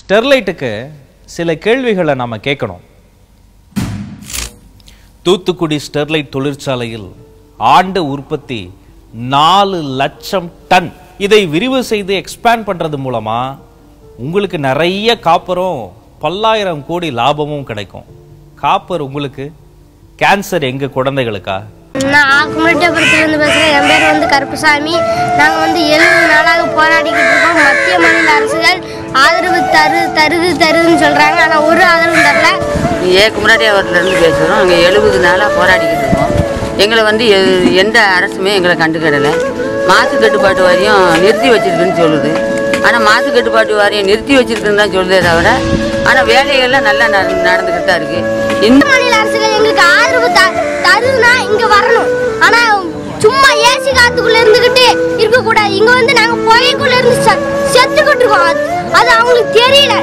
ஸ்டெர்லைட்டுக்கு சில கேள்விகளை நாம கேட்கணும் தூத்துக்குடி ஸ்டெர்லைட் தொழிற்சாலையில் ஆண்டு உற்பத்தி நாலு லட்சம் டன் இதை விரிவு செய்து எக்ஸ்பேண்ட் பண்றது மூலமா உங்களுக்கு நிறைய காப்பரும் பல்லாயிரம் கோடி லாபமும் கிடைக்கும் காப்பர் உங்களுக்கு கேன்சர் எங்க குழந்தைகளுக்கா நான் ஆக்குமட்டபுரத்துலேருந்து பேசுகிறேன் என் பேர் வந்து கருப்புசாமி நாங்கள் வந்து எழுபது நாளாக போராடிக்கிட்டு இருக்கோம் மத்திய மாநில அரசுகள் ஆதரவு தரு தருது தருதுன்னு சொல்கிறாங்க ஆனால் ஒரு ஆதரவும் தரல ஏ குமரட்டியாவரத்துலேருந்து பேசுகிறோம் அங்கே எழுபது நாளாக போராடிக்கிட்டு இருக்கோம் எங்களை வந்து எ- எந்த அரசுமே எங்களை கண்டுக்கிடலை மாசு கட்டுப்பாட்டு வாரியம் நிறுத்தி வச்சிருக்குன்னு சொல்லுது ஆனால் மாசு கட்டுப்பாட்டு வாரியம் நிறுத்தி வச்சிருக்குன்னு தான் சொல்லுதே தவிர ஆனால் வேலைகள்லாம் நல்லா நட- நடந்துக்கிட்டு தான் இருக்குது இந்த மாநில அரசுகள் எங்களுக்கு ஆதரவு த தருதுன்னா இங்கே வரணும் ஆனால் சும்மா ஏசி காத்துக்குள்ளே இருந்துக்கிட்டு இருக்கக்கூடாது இங்கே வந்து நாங்கள் புகைக்குள்ளே இருந்து செ செத்துக்கிட்டு இருக்கோம் அது- அது அவங்களுக்கு தெரியல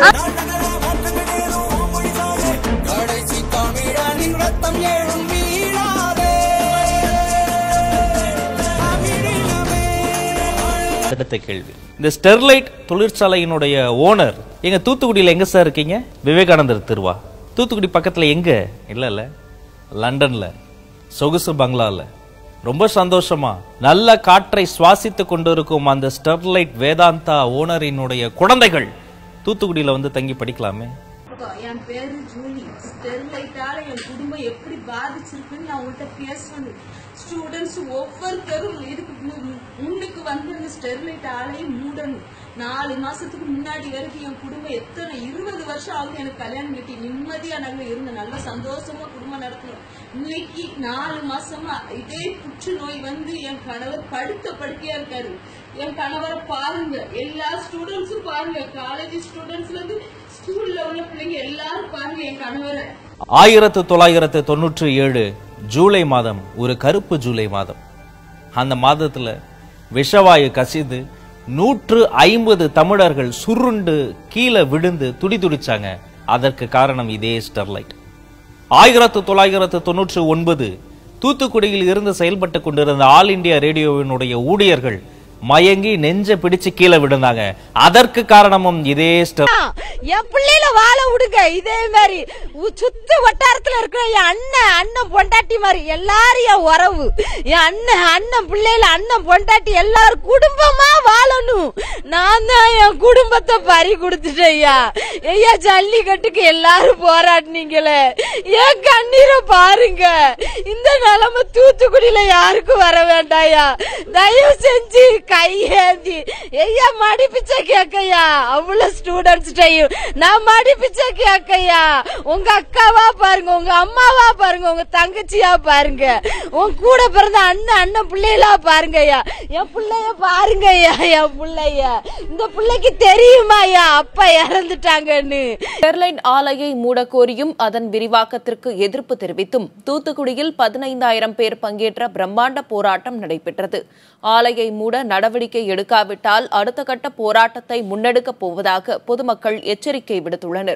அடுத்த கேள்வி இந்த ஸ்டெர்லைட் தொழிற்சாலையினுடைய ஓனர் எங்க தூத்துக்குடியில எங்க சார் இருக்கீங்க விவேகானந்தர் திருவா தூத்துக்குடி பக்கத்துல எங்க இல்ல இல்ல லண்டன்ல சொகுசு பங்களால ரொம்ப சந்தோஷமா நல்ல காற்றை சுவாசித்து கொண்டிருக்கும் அந்த ஸ்டெர்லைட் வேதாந்தா ஓனரினுடைய குழந்தைகள் தூத்துக்குடியில வந்து தங்கி படிக்கலாமே என் பேரு ஜூலி ஸ்டெர்லைட்டால என் குடும்பம் எப்படி பாதிச்சிருக்குன்னு நான் உங்கள்கிட்ட பேசணும் ஸ்டூடெண்ட்ஸ் ஒவ்வொருத்தரும் இதுக்கு மு- முன்னுக்கு வந்து இந்த ஸ்டெர்லைட் ஆலையும் மூடணும் நாலு மாசத்துக்கு முன்னாடி வரைக்கும் என் குடும்பம் எத்தனை இருபது வருஷம் ஆகும் எனக்கு கல்யாணம் கட்டி நிம்மதியா நாங்க இருந்தோம் நல்ல சந்தோஷமா குடும்பம் நடத்தணும் இன்னைக்கு நாலு மாசமா இதே புற்றுநோய் வந்து என் கணவர் படுத்த படுக்கையா இருக்காரு என் கணவரை பாருங்க எல்லா ஸ்டூடெண்ட்ஸும் பாருங்க காலேஜ் ஸ்டூடெண்ட்ஸ்ல இருந்து ஸ்கூல்ல உள்ள பிள்ளைங்க எல்லாரும் பாருங்க என் கணவரை ஆயிரத்து தொள்ளாயிரத்து தொண்ணூற்றி ஏழு ஜூலை மாதம் ஒரு கருப்பு ஜூலை மாதம் அந்த மாதத்துல விஷவாயு கசிந்து நூற்று ஐம்பது தமிழர்கள் சுருண்டு கீழே விழுந்து துடி துடிச்சாங்க அதற்கு காரணம் இதே ஸ்டெர்லைட் ஆயிரத்து தொள்ளாயிரத்து தொண்ணூற்று ஒன்பது தூத்துக்குடியில் இருந்து செயல்பட்டு கொண்டிருந்த ஆல் இந்தியா ரேடியோவினுடைய ஊழியர்கள் மயங்கி நெஞ்ச பிடிச்சு கீழே விழுந்தாங்க அதற்கு காரணமும் இதே ஸ்டெர் என் பிள்ளைல வாழ விடுங்க இதே மாதிரி உ- சுத்து வட்டாரத்துல இருக்கிற என் அண்ணன் அண்ணன் பொண்டாட்டி மாதிரி எல்லாரும் என் உறவு என் அண்ணன் அண்ணன் பிள்ளைல அண்ணன் பொண்டாட்டி எல்லாரும் குடும்பமா வாழணும் நான் தான் என் குடும்பத்தை பறி கொடுத்துட்டேன் ஐயா ஐயா ஜல்லிக்கட்டுக்கு எல்லாரும் போராடினீங்களே என் கண்ணீரை பாருங்க இந்த நிலைமை தூத்துக்குடியில யாருக்கும் வர வேண்டாயா தயவு செஞ்சு கையேந்தி ஐயா மடி பிச்சை கேக்கையா அவ்வளவு ஸ்டூடெண்ட்ஸ்டையும் நான் மடி பிச்சை கேக்கையா உங்க அக்காவா பாருங்க உங்க அம்மாவா பாருங்க உங்க தங்கச்சியா பாருங்க உன் கூட பிறந்த அண்ணன் அண்ணன் பிள்ளைகளா பாருங்கய்யா என் பிள்ளைய பாருங்கய்யா என் பிள்ளைய இந்த பிள்ளைக்கு தெரியுமாய்யா அப்பா இறந்துட்டாங்கன்னு ஸ்டெர்லைட் ஆலையை மூடக்கோரியும் அதன் விரிவாக்கத்திற்கு எதிர்ப்பு தெரிவித்தும் தூத்துக்குடியில் பதினைந்தாயிரம் பேர் பங்கேற்ற பிரம்மாண்ட போராட்டம் நடைபெற்றது ஆலையை மூட நடவடிக்கை எடுக்காவிட்டால் அடுத்த கட்ட போராட்டத்தை முன்னெடுக்கப் போவதாக பொதுமக்கள் எச்சரிக்கை விடுத்துள்ளனர்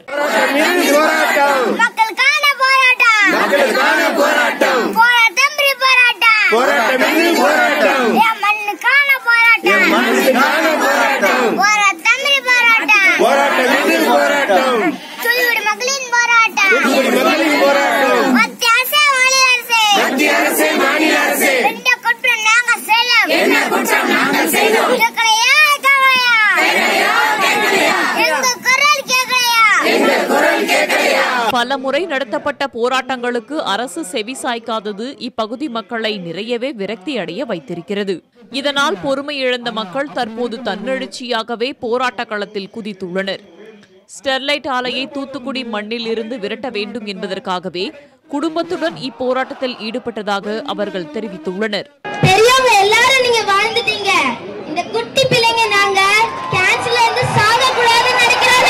மக்களுக்கான போராட்டம் மக்களுக்கான போராட்டம் போராட்டம் பிரி போராட்டம் போராட்டம் போராட்டம் என் மண்ணுக்கான போராட்டம் என் மண்ணுக்கான போராட்டம் போராட்டம் பிரி போராட்டம் போராட்டம் போராட்டம் துளிவிடு மக்களின் போராட்டம் துளிவிடு மக்களின் போராட்டம் மத்திய அரசு மாநில அரசு மத்திய அரசு மாநில அரசு என்ன குற்றம் நாங்க செய்யும் என்ன குற்றம் நாங்க செய்யும் கேட்கலையா கேட்கலையா எங்க குரல் கேட்கலையா எங்க குரல் கேட்கலையா பலமுறை நடத்தப்பட்ட போராட்டங்களுக்கு அரசு செவிசாய்க்காதது இப்பகுதி மக்களை நிறையவே விரக்தி அடைய வைத்திருக்கிறது இதனால் பொறுமை இழந்த மக்கள் தற்போது தன்னெழுச்சியாகவே போராட்ட களத்தில் குதித்துள்ளனர் ஸ்டெர்லைட் ஆலையை தூத்துக்குடி மண்ணில் இருந்து விரட்ட வேண்டும் என்பதற்காகவே குடும்பத்துடன் இப்போராட்டத்தில் ஈடுபட்டதாக அவர்கள் தெரிவித்துள்ளனர் பெரியவங்க எல்லாரும் நீங்க வாழ்ந்துட்டீங்க இந்த குட்டி பிள்ளைங்க நாங்க கேன்சர்ல இருந்து சாக கூடாதுன்னு நினைக்கிறாங்க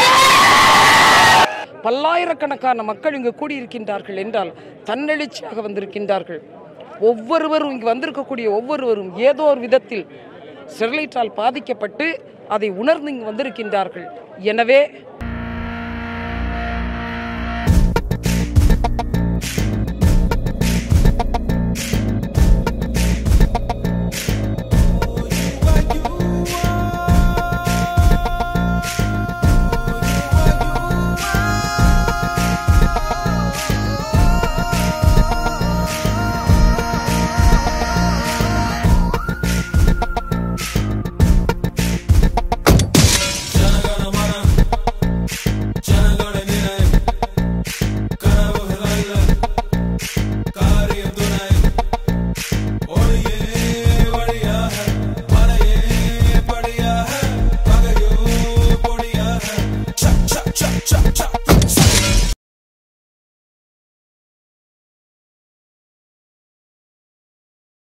பல்லாயிரக்கணக்கான மக்கள் இங்கு கூடியிருக்கின்றார்கள் என்றால் தன்னெழுச்சியாக வந்திருக்கின்றார்கள் ஒவ்வொருவரும் இங்கு வந்திருக்கக்கூடிய ஒவ்வொருவரும் ஏதோ ஒரு விதத்தில் ஸ்டெர்லைட்டால் பாதிக்கப்பட்டு அதை உணர்ந்து இங்கு வந்திருக்கின்றார்கள் எனவே